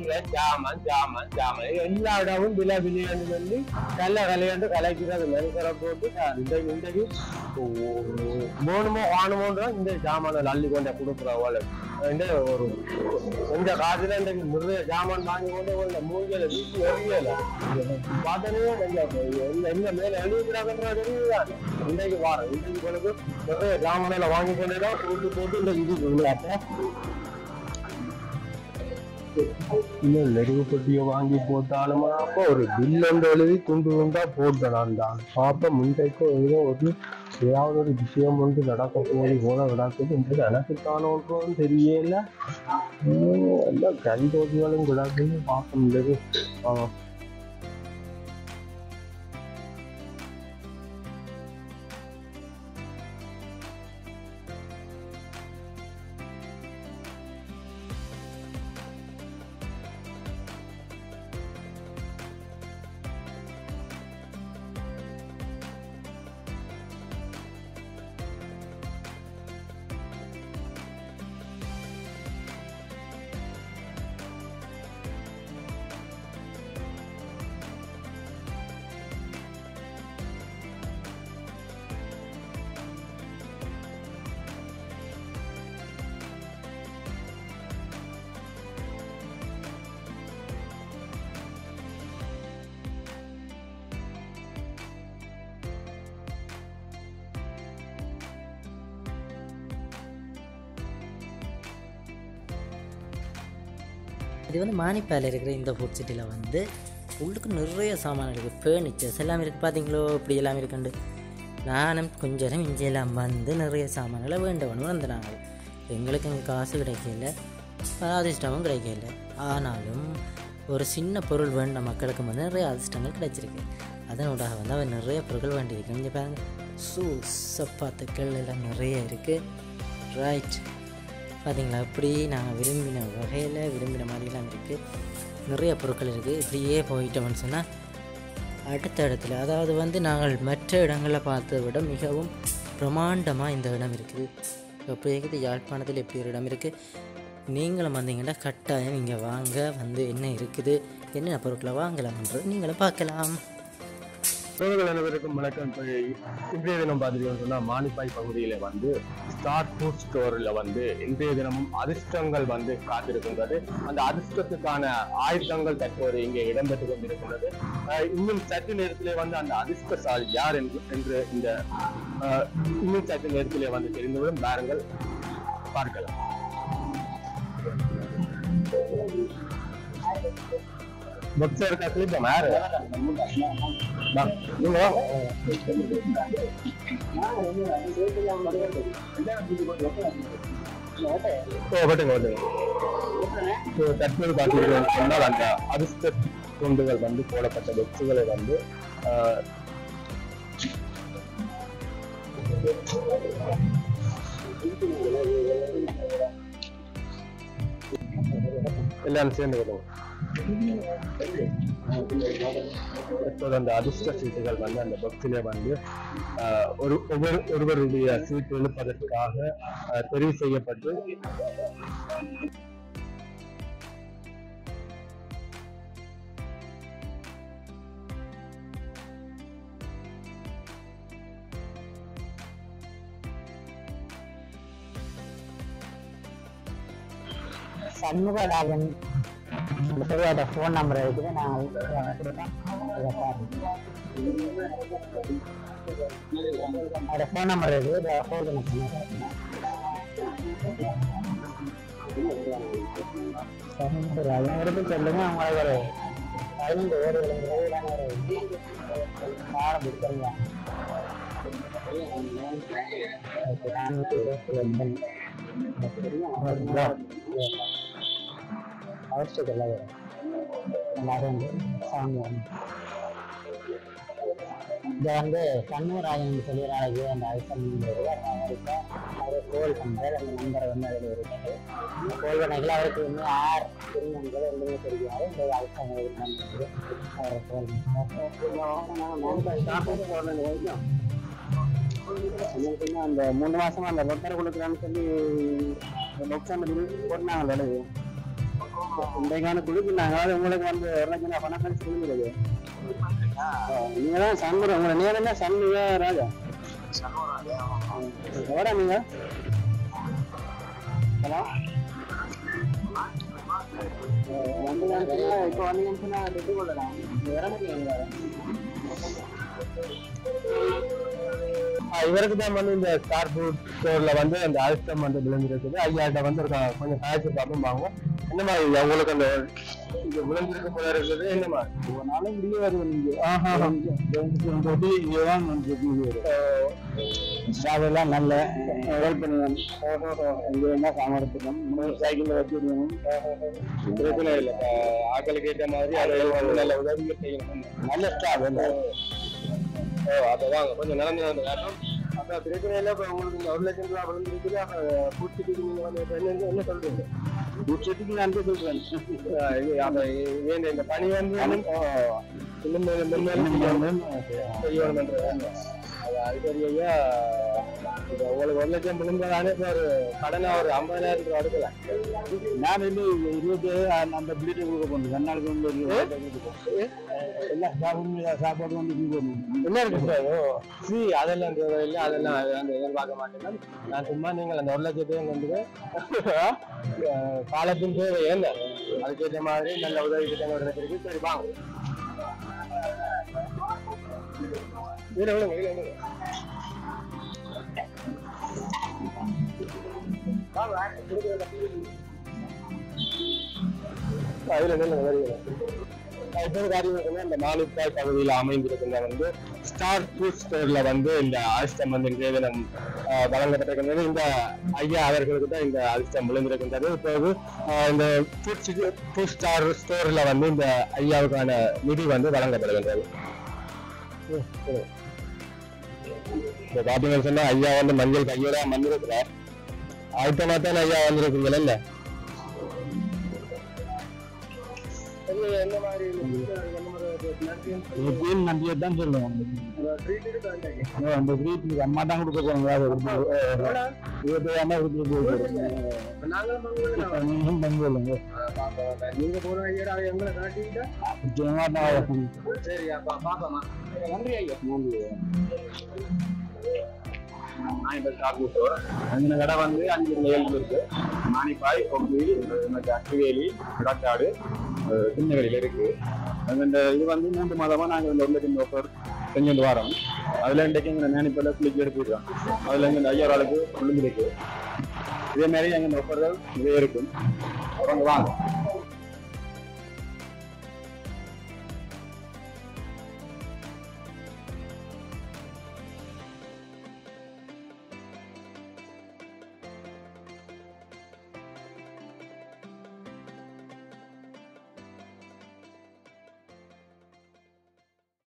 இல்லை ஜாமான் ஜாமான் ஜாமான் எல்லா இடமும் விலை விலையாண்டு சொல்லி கல்ல விளையாண்டு கலைக்கிறது மெனுக்கரை போட்டு இந்த இன்றைக்கு மூணுமோ வாணுமோன்ற இந்த ஜாமான அள்ளி கொண்ட கொடுக்குற போல இந்த ஒரு கொஞ்ச காசுல இந்த நிறைய ஜாமான் வாங்கி கொண்டு கொண்ட மூஞ்சில வீசி எறியல பார்த்தனே என்ன என்ன மேல எழுதுறாங்கன்ற தெரியுதான் இன்றைக்கு வாரம் இன்றைக்கு பிறகு நிறைய ஜாமானில வாங்கி கொண்டு தான் போட்டு போட்டு இந்த இது விளையாட்ட இன்னும் நெருகு பெட்டியை வாங்கி போட்டாலும் அப்போ ஒரு பில் ஒன்று எழுதி துண்டு துண்டா போட்டேன் நான் தான் பாப்ப முன்டைக்கோ ஏதோ ஒரு ஏதாவது ஒரு விஷயம் ஒன்று நடக்க போது போல நடக்குது இந்த எனக்கு தானோன்றும் தெரியல இன்னும் எல்லாம் கறி தோட்டிகளும் கிடக்குன்னு பார்க்க முடியாது ஆ. இது வந்து மானிப்பால் இருக்கிற இந்த ஃபுட் சிட்டியில் வந்து உள்ளுக்கு நிறைய சாமான் இருக்குது ஃபர்னிச்சர்ஸ் எல்லாம் இருக்குது பார்த்தீங்களோ இப்படி எல்லாம் இருக்குண்டு நானும் கொஞ்ச நேரம் இஞ்சியெல்லாம் வந்து நிறைய சாமான்களை வேண்டவனும் வந்து நாங்கள் எங்களுக்கு இங்கே காசு கிடைக்கல அதிர்ஷ்டமும் கிடைக்கல ஆனாலும் ஒரு சின்ன பொருள் வேண்ட மக்களுக்கு வந்து நிறைய அதிர்ஷ்டங்கள் கிடைச்சிருக்கு அதனூடாக வந்து அவன் நிறைய பொருட்கள் வேண்டியிருக்கு இங்கே பாருங்க ஷூ சப்பாத்துக்கள் எல்லாம் நிறைய இருக்குது ரைட் பார்த்தீங்களா இப்படி நாங்கள் விரும்பின வகையில் விரும்பின மாதிரிலாம் இருக்குது நிறைய பொருட்கள் இருக்குது இப்படியே போயிட்டோம்னு சொன்னால் அடுத்த இடத்துல அதாவது வந்து நாங்கள் மற்ற இடங்களில் பார்த்ததை விட மிகவும் பிரமாண்டமாக இந்த இடம் இருக்குது எப்படி இருக்குது யாழ்ப்பாணத்தில் எப்படி ஒரு இடம் இருக்குது நீங்களும் வந்தீங்கன்னா கட்டாயம் இங்கே வாங்க வந்து என்ன இருக்குது என்னென்ன பொருட்களை வாங்கலாம்ன்றது நீங்களும் பார்க்கலாம் உறவுகள் அனைவருக்கும் வணக்கம் இப்ப இன்றைய தினம் பார்த்துட்டீங்கன்னு சொன்னா மானிப்பாய் பகுதியில வந்து ஸ்டார் ஃபுட் ஸ்டோர்ல வந்து இன்றைய தினமும் அதிர்ஷ்டங்கள் வந்து காத்திருக்கின்றது அந்த அதிர்ஷ்டத்துக்கான ஆயுதங்கள் தற்போது இங்கே இடம்பெற்று கொண்டிருக்கின்றது அஹ் இன்னும் சற்று நேரத்திலே வந்து அந்த அதிர்ஷ்டசாலி யார் என்று என்று இந்த அஹ், இன்னும் சற்று நேரத்திலே வந்து தெரிந்துவிடும் பாருங்கள் பார்க்கலாம் பக்தர் காசுல இப்ப யாரு வா, நீங்க வாங்க. ஓ ஓட்டுங்க ஓட்டுங்க இப்போ தற்போது பார்த்தீங்கன்னு சொன்னால் அந்த அதிர்ஷ்ட துண்டுகள் வந்து போடப்பட்ட வெச்சுகளை வந்து ஆஹ், எல்லாரும் சேர்ந்து விடுவோம் இப்போது அந்த அதிர்ஷ்ட சீட்டுகள் வந்து அந்த பக்திலே வந்து ஆஹ், ஒரு ஒவ்வொரு ஒருவருடைய சீட்டு எழுப்பதற்காக ஆஹ், தெரிவு செய்யப்பட்டு சண்முகராஜன் சரியோட ஃபோன் நம்பர் இருக்குது நாங்கள் கொடுத்தேன் அதை பாருங்க அவரோட ஃபோன் நம்பர் இருக்குது இதை ஃபோன் பண்ண சொன்னேன் சண்முகராஜன் எடுத்து சொல்லுங்க அவங்களுக்கு ஒரு பதினஞ்சு ஓடுகளும் விரைவிலான ஒரு காலம் கொடுத்துருங்க நானூற்றி இருபத்தி ஒன்பது அவசியத்தில் எல்லாரும் சாமி இதை வந்து கண்ணூராயன் சொல்லி நாளைக்கு அந்த அவசரம் அவருக்கு அவர் கோல் பண்ணுறாரு அந்த நம்பரை வந்து அதில் இருக்குது அந்த கோல் பண்ணிக்கல அவருக்கு இன்னும் ஆறு திருமணங்கள் ரெண்டுமே தெரியாது இந்த அவசரம் இருக்குது அவரை கோல் பண்ணுறோம் எங்களுக்கு இன்னும் அந்த மூணு மாசமா அந்த லொட்டர் கொடுக்குறான்னு சொல்லி லொக்ஸான் போட்டாங்க எழுது இன்றைக்கான குழுக்கு நாங்கள் உங்களுக்கு வந்து ஒரு லட்சம் பணம் கழிச்சு கொடுக்குறது நீங்க தான் சண்முகம் உங்களோட நேரம் என்ன சண்முக ராஜா எவ்வளோ நீங்க ஹலோ வந்து இப்போ வந்தீங்கன்னு ரெடி கொள்ளலாம் இறங்குறீங்க இவருக்கு தான் வந்து இந்த ஸ்டார் ஃபுட் ஸ்டோர்ல வந்து அந்த அழுத்தம் வந்து விழுந்திருக்குது ஐயாட்ட வந்து ஒரு க- கொஞ்சம் காய்ச்சி பார்ப்போம் வாங்க என்ன மாதிரி உங்களுக்கு அந்த இது விழுந்திருக்க போல இருக்குது என்ன மாதிரி ஒரு நாளும் முடிய வருது நீங்க இதுதான் அதெல்லாம் நல்ல ஹெல்ப் பண்ணுவேன் இங்க என்ன சாமர்த்தியம் மூணு சைக்கிள் வச்சுருக்கணும் பிரச்சனை இல்லை ஆக்களுக்கு ஏற்ற மாதிரி அதை வந்து நல்ல உதவி செய்யணும் நல்ல ஸ்டாப் ஓ அதை வாங்க கொஞ்சம் நடந்து வந்து காட்டும் அப்போ பிரச்சனை இல்லை இப்போ உங்களுக்கு இந்த ஒரு லட்சம் ரூபா விழுந்துருக்குது அப்போ பூச்சிக்கு நீங்கள் வந்து இப்ப என்ன என்ன சொல்றீங்க பூச்சிக்கு நான் சொல்றேன் இது அந்த வேண்ட இந்த பணி வந்து இன்னும் மென்மேலும் செய்யணும்ன்றது அது அதுக்கு ஐயா இப்போ உங்களுக்கு ஒரு லட்சம் விழுந்ததானே இப்போ ஒரு கடனை ஒரு ஐம்பதாயிரம் ரூபா எடுக்கல நான் இன்னும் இருபத்தி அந்த பிள்ளைட்டு கொடுக்க போகணும் கண்ணாளுக்கு வந்து எல்லா சாப்பிடும் சாப்பாடு வந்து என்ன இருக்கு சார் சி அதெல்லாம் தேவையில்லை அதெல்லாம் அந்த எதிர்பார்க்க மாட்டேன் நான் சும்மா நீங்கள் அந்த ஒரு லட்சத்தையும் கொண்டு காலத்தின் தேவை என்ன அதுக்கேற்ற மாதிரி நல்ல உதவி திட்டங்கள் நடத்திருக்கு சரி வாங்க இதுல விடுங்க இதுல விடுங்க அதுல நில்லுங்க வருகிறேன் இன்னொரு காரியம் என்னன்னா, இந்த மானிப்பாய் பகுதியில் அமைந்திருக்கின்ற வந்து ஸ்டார் ஃபுட் ஸ்டோர்ல வந்து இந்த அதிர்ஷ்டம் வந்து நிவேதனம் ஆஹ், வழங்கப்பட்டிருக்கின்றது இந்த ஐயா அவர்களுக்கு தான் இந்த அதிர்ஷ்டம் விழுந்திருக்கின்றது இப்போது ஆஹ், இந்த ஃபுட் ஃபுட் ஸ்டார் ஸ்டோர்ல வந்து இந்த ஐயாவுக்கான நிதி வந்து வழங்கப்படுகின்றது இப்போ பார்த்தீங்கன்னு சொன்னா ஐயா வந்து மஞ்சள் கையோட வந்திருக்கிறார் அடுத்த மாத்தான் ஐயா வந்திருக்கீங்களா இல்ல என்ன மாதிரி எப்பயும் நன்றியை தான் சொல்லுவோம் அந்த ட்ரீட்டுக்கு அம்மா தான் கொடுக்க போறாங்க இருபத்தி அம்மா கொடுத்துட்டு நீங்களும் பங்குங்க நீங்க போன ஐயா எங்களை காட்டிக்கிட்டா சரி அப்பா பாப்பாமா நன்றி ஐயா நன்றி நாய்பல் காப்பு ஸ்டோர் அந்த கடை வந்து அஞ்சு ஏழு இருக்கு மானிப்பாய் கொம்பி அக்குவேலி கடக்காடு சின்னவெளியில் இருக்கு அது இந்த இது வந்து மூன்று மாதமா நாங்கள் இந்த ஒரு ஆஃபர் செஞ்சுட்டு வரோம் அதுல இன்றைக்கு எங்க மேனிப்பெல்லாம் குளிச்சு எடுத்துருக்கோம் அதுல எங்க ஐயாயிரம் ஆளுக்கு விழுந்திருக்கு இதே மாதிரி எங்க ஆஃபர்கள் இதே இருக்கும் அவங்க வாங்க